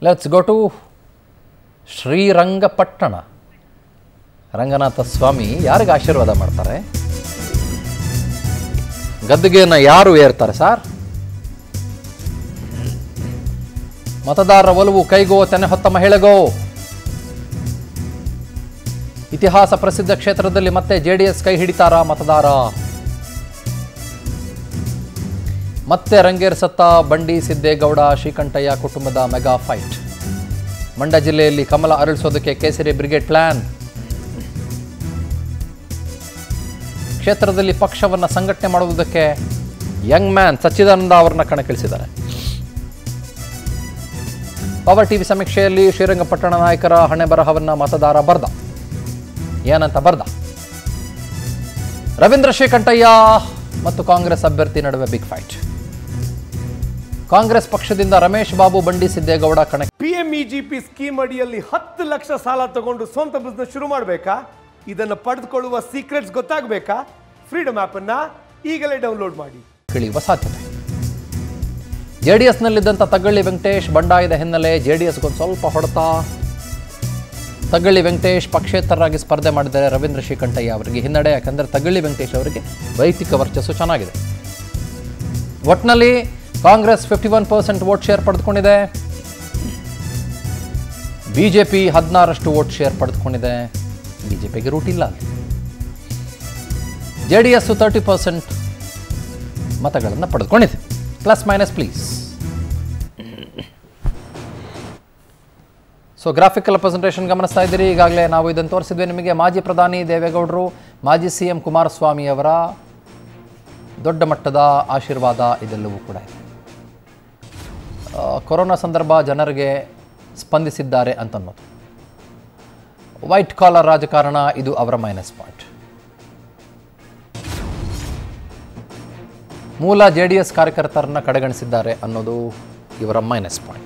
let's go to Srirangapatna Ranganatha Swamy ಯಾರಿಗೆ ಆಶೀರ್ವಾದ ಮಾಡ್ತಾರೆ ಗದ್ದುಗೆಯನ್ನು ಯಾರು ಏರ್ತಾರೆ ಸರ್ ಮತದಾರರ ಒಲವು ಕೈಗೋ ತೆನೆ ಹೊತ್ತ ಮಹಿಳೆಗೋ ಇತಿಹಾಸ ಪ್ರಸಿದ್ಧ ಕ್ಷೇತ್ರದಲ್ಲಿ ಮತ್ತೆ ಜೆಡಿಎಸ್ ಕೈ ಹಿಡಿತಾರ ಮತದಾರ ಮತ್ತೆ ರಂಗೇರಿಸತ್ತ ಬಂಡಿ ಸಿದ್ದೇಗೌಡ ಶ್ರೀಕಂಠಯ್ಯ ಕುಟುಂಬದ ಮೆಗಾ ಫೈಟ್ ಮಂಡ್ಯ ಜಿಲ್ಲೆಯಲ್ಲಿ ಕಮಲ ಅರಳಿಸೋದಕ್ಕೆ ಕೇಸರಿ ಬ್ರಿಗೇಡ್ ಪ್ಲಾನ್ ಕ್ಷೇತ್ರದಲ್ಲಿ ಪಕ್ಷವನ್ನು ಸಂಘಟನೆ ಮಾಡುವುದಕ್ಕೆ ಯಂಗ್ ಮ್ಯಾನ್ ಸಚ್ಚಿದಾನಂದ ಅವರನ್ನ ಕಣಕ್ಕಿಳಿಸಿದ್ದಾರೆ ಪವರ್ ಟಿವಿ ಸಮೀಕ್ಷೆಯಲ್ಲಿ ಶ್ರೀರಂಗಪಟ್ಟಣ ನಾಯಕರ ಹಣೆ ಬರಹವನ್ನ ಮತದಾರ ಬರ್ದ ಏನಂತ ಬರ್ದ ರವೀಂದ್ರ ಶ್ರೀಕಂಠಯ್ಯ ಮತ್ತು ಕಾಂಗ್ರೆಸ್ ಅಭ್ಯರ್ಥಿ ನಡುವೆ ಬಿಗ್ ಫೈಟ್ ಕಾಂಗ್ರೆಸ್ ಪಕ್ಷದಿಂದ ರಮೇಶ್ ಬಾಬು ಬಂಡಿ ಸಿದ್ದೇಗೌಡ ಕಣ P M E G P scheme ಅಡಿಯಲ್ಲಿ ಹತ್ತು ಲಕ್ಷ ಸಾಲ ತಗೊಂಡು ಸ್ವಂತ ಬಿಸ್ನೆಸ್ ಶುರು ಮಾಡಬೇಕಾ ಇದನ್ನು ಪಡೆದುಕೊಳ್ಳುವ ಸೀಕ್ರೆಟ್ಸ್ ಗೊತ್ತಾಗಬೇಕಾ ಫ್ರೀಡಮ್ ಆ್ಯಪನ್ನು ಈಗಲೇ ಡೌನ್ಲೋಡ್ ಮಾಡಿ ಇಳಿಯುವ ಸಾಧ್ಯತೆ ಜೆಡಿಎಸ್ನಲ್ಲಿದ್ದಂಥ ತಗ್ಗಳ್ಳಿ ವೆಂಕಟೇಶ್ ಬಂಡಾಯದ ಹಿನ್ನೆಲೆ ಜೆಡಿಎಸ್ಗೊಂದು ಸ್ವಲ್ಪ ಹೊಡೆತ ತಗ್ಗಳ್ಳಿ ವೆಂಕಟೇಶ್ ಪಕ್ಷೇತರರಾಗಿ ಸ್ಪರ್ಧೆ ಮಾಡಿದ್ದಾರೆ ರವೀಂದ್ರ ಶ್ರೀಕಂಠಯ್ಯ ಅವರಿಗೆ ಹಿನ್ನಡೆ ಯಾಕಂದರೆ ತಗ್ಗಳ್ಳಿ ವೆಂಕಟೇಶ್ ಅವರಿಗೆ ವೈಯಕ್ತಿಕ ವರ್ಚಸ್ಸು ಚೆನ್ನಾಗಿದೆ ಒಟ್ಟಿನಲ್ಲಿ Congress fifty one percent vote share ಪಡೆದುಕೊಂಡಿದೆ ಬಿ ಜೆ ಪಿ ಹದಿನಾರಷ್ಟು ವೋಟ್ ಶೇರ್ ಪಡೆದುಕೊಂಡಿದೆ ಬಿ ಜೆ ಪಿಗೆ ರೂಟ್ ಇಲ್ಲ ಅಲ್ಲಿ J D S thirty percent ಮತಗಳನ್ನು ಪಡೆದುಕೊಂಡಿದೆ plus minus please so graphical presentation ಗಮನಿಸ್ತಾ ಇದ್ದೀರಿ ಈಗಾಗಲೇ ನಾವು ಇದನ್ನು ತೋರಿಸಿದ್ವಿ ನಿಮಗೆ ಮಾಜಿ ಪ್ರಧಾನಿ ದೇವೇಗೌಡರು ಮಾಜಿ ಸಿ ಎಂ ಕುಮಾರಸ್ವಾಮಿ ಅವರ ದೊಡ್ಡ ಮಟ್ಟದ ಆಶೀರ್ವಾದ ಇದೆಲ್ಲವೂ ಕೂಡ ಇದೆ ಆ, ಕೊರೋನಾ ಸಂದರ್ಭ ಜನರಿಗೆ ಸ್ಪಂದಿಸಿದ್ದಾರೆ ಅಂತನ್ನೋದು ವೈಟ್ ಕಾಲರ್ ರಾಜಕಾರಣ ಇದು ಅವರ ಮೈನಸ್ ಪಾಯಿಂಟ್ ಮೂಲ ಜೆ ಡಿ ಎಸ್ ಕಾರ್ಯಕರ್ತರನ್ನ ಕಡೆಗಣಿಸಿದ್ದಾರೆ ಅನ್ನೋದು ಇವರ minus point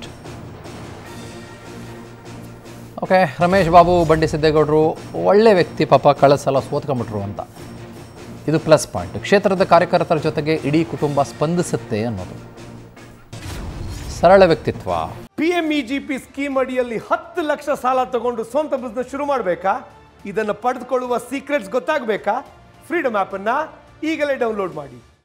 okay Ramesh Babu Bandi ಸಿದ್ದೇಗೌಡರು ಒಳ್ಳೆ ವ್ಯಕ್ತಿ ಪಾಪ ಕಳೆದ ಸಲ ಸೋತ್ಕೊಂಬಿಟ್ರು ಅಂತ ಇದು ಪ್ಲಸ್ ಪಾಯಿಂಟ್ ಕ್ಷೇತ್ರದ ಕಾರ್ಯಕರ್ತರ ಜೊತೆಗೆ ಇಡೀ ಕುಟುಂಬ ಸ್ಪಂದಿಸುತ್ತೆ ಅನ್ನೋದು ಸರಳ ವ್ಯಕ್ತಿತ್ವ P M E G P scheme ಅಡಿಯಲ್ಲಿ ಹತ್ತು ಲಕ್ಷ ಸಾಲ ತಗೊಂಡು ಸ್ವಂತ ಬಿಸ್ನೆಸ್ ಶುರು ಮಾಡಬೇಕಾ ಇದನ್ನು ಪಡೆದುಕೊಳ್ಳುವ ಸೀಕ್ರೆಟ್ಸ್ ಗೊತ್ತಾಗಬೇಕಾ ಫ್ರೀಡಮ್ ಆ್ಯಪನ್ನು ಈಗಲೇ ಡೌನ್ಲೋಡ್ ಮಾಡಿ